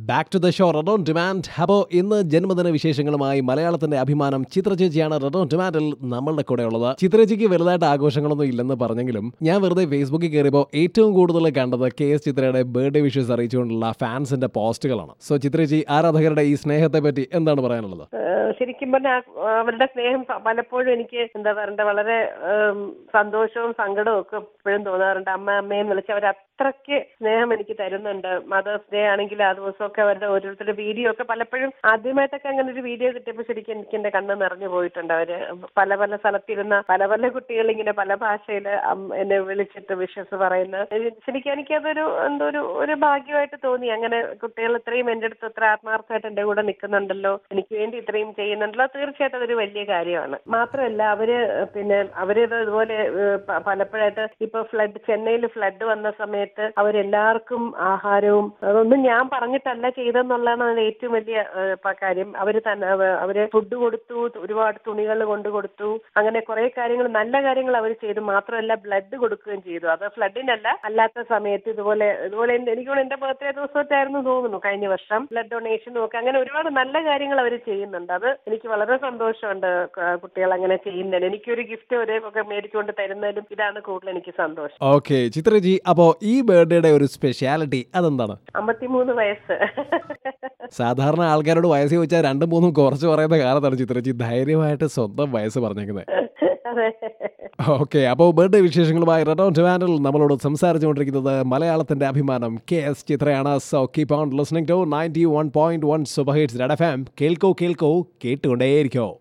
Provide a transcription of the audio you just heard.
back to the show red on demand അപ്പോൾ ഇന്ന് ജന്മദിന വിശേഷങ്ങളുമായി മലയാളത്തിന്റെ അഭിമാനം ചിത്ര ചേച്ചിയാണ് റെഡോൺ ഡിമാൻഡിൽ നമ്മളുടെ കൂടെ ഉള്ളത് ചിത്രചേച്ചിക്ക് വലുതായിട്ട് ആഘോഷങ്ങളൊന്നും ഇല്ലെന്ന് പറഞ്ഞെങ്കിലും ഞാൻ വെറുതെ ഫേസ്ബുക്കിൽ കയറിയപ്പോൾ ഏറ്റവും കൂടുതൽ കണ്ടത് കെ എസ് ചിത്രയുടെ ബർത്ത്ഡേ വിഷസ് അറിയിച്ചുകൊണ്ടുള്ള ഫാൻസിന്റെ പോസ്റ്റുകളാണ് സോ ചിത്രചേച്ചി ആരാധകരുടെ ഈ സ്നേഹത്തെ പറ്റി എന്താണ് പറയാനുള്ളത് ഏഹ് ശരിക്കും പറഞ്ഞാൽ അവരുടെ സ്നേഹം പ- പലപ്പോഴും എനിക്ക് എന്താ പറയണ്ട വളരെ ഏം, സന്തോഷവും സങ്കടവും ഒക്കെ എപ്പോഴും തോന്നാറുണ്ട് അമ്മ അമ്മയും വിളിച്ച് അവർ അത്രയ്ക്ക് സ്നേഹം എനിക്ക് തരുന്നുണ്ട് മദേഴ്സ് ഡേ ആണെങ്കിൽ ആ ദിവസമൊക്കെ അവരുടെ ഓരോരുത്തരുടെ വീഡിയോ ഒക്കെ പലപ്പോഴും ആദ്യമായിട്ടൊക്കെ അങ്ങനെ ഒരു വീഡിയോ കിട്ടിയപ്പോൾ ശരിക്കും എനിക്ക് എന്റെ കണ്ണ് നിറഞ്ഞു പോയിട്ടുണ്ട് അവര് പല പല സ്ഥലത്തിരുന്ന പല പല കുട്ടികൾ ഇങ്ങനെ പല ഭാഷയിൽ എന്നെ വിളിച്ചിട്ട് വിഷസ് പറയുന്നത് ശരിക്കും എനിക്കതൊരു എന്തോ ഒരു ഒരു ഭാഗ്യമായിട്ട് തോന്നി അങ്ങനെ കുട്ടികൾ ഇത്രയും എൻ്റെ അടുത്ത് ഇത്ര ആത്മാർത്ഥമായിട്ട് എൻ്റെ കൂടെ നിൽക്കുന്നുണ്ടല്ലോ എനിക്ക് വേണ്ടി ഇത്രയും ചെയ്യുന്നുണ്ടല്ലോ തീർച്ചയായിട്ടും അതൊരു വലിയ കാര്യമാണ് മാത്രമല്ല അവര് പിന്നെ അവര് ഇത് ഇതുപോലെ ഏഹ്, പ- പലപ്പോഴായിട്ട് ഇപ്പൊ ഫ്ലഡ് ചെന്നൈയിൽ ഫ്ലഡ് വന്ന സമയത്ത് അവരെല്ലാവർക്കും ആഹാരവും അതൊന്നും ഞാൻ പറഞ്ഞിട്ടല്ല ചെയ്തെന്നുള്ളതാണ് അതിന്റെ ഏറ്റവും വലിയ ഏഹ്, പ- കാര്യം അവര് തന്നെ അവ- അവര് ഫുഡ് കൊടുത്തു ഒരുപാട് തുണികൾ കൊണ്ട് കൊടുത്തു അങ്ങനെ കുറെ കാര്യങ്ങൾ നല്ല കാര്യങ്ങൾ അവർ ചെയ്തു മാത്രമല്ല ബ്ലഡ് കൊടുക്കുകയും ചെയ്തു അത് ഫ്ലഡിനല്ല അല്ലാത്ത സമയത്ത് ഇതുപോലെ ഇതുപോലെ എന്റെ- എനിക്ക് തോന്നുന്നു എന്റെ ബർത്ത്ഡേ ദിവസമായിട്ടായിരുന്നു തോന്നുന്നു കഴിഞ്ഞ വർഷം ബ്ലഡ് ഡൊണേഷനും ഒക്കെ അങ്ങനെ ഒരുപാട് നല്ല കാര്യങ്ങൾ അവർ ചെയ്യുന്നുണ്ട് അത് എനിക്ക് വളരെ സന്തോഷമുണ്ട് ക- കുട്ടികൾ അങ്ങനെ ചെയ്യുന്നതിന് എനിക്കൊരു ഗിഫ്റ്റ് ഒരു ഒക്കെ മേടിച്ചുകൊണ്ട് തരുന്നതിലും ഇതാണ് കൂടുതൽ എനിക്ക് സന്തോഷം ഓക്കെ ചിത്രജി അപ്പോൾ ഈ ബർത്ത്ഡേയുടെ ഒരു സ്പെഷ്യാലിറ്റി അതെന്താണ് അമ്പത്തിമൂന്ന് വയസ്സ് സാധാരണ ആൾക്കാരോട് വയസ്സ് ചോദിച്ചാൽ രണ്ടും മൂന്നും കുറച്ച് പറയുന്ന കാലത്താണ് ചിത്രജി ധൈര്യമായിട്ട് സ്വന്തം വയസ്സ് പറഞ്ഞേക്കുന്നത് അതെ ഓക്കെ അപ്പോൾ ബർത്ത്ഡേ വിശേഷങ്ങളുമായി റെഡോൺ ഡിവാൻഡിൽ നമ്മളോട് സംസാരിച്ചുകൊണ്ടിരിക്കുന്നത് മലയാളത്തിന്റെ അഭിമാനം കെ എസ് ചിത്രയാണ് so keep on listening to ninety one point one super hits red F M കേൾക്കോ കേൾക്കോ കേട്ടുകൊണ്ടേയിരിക്കോ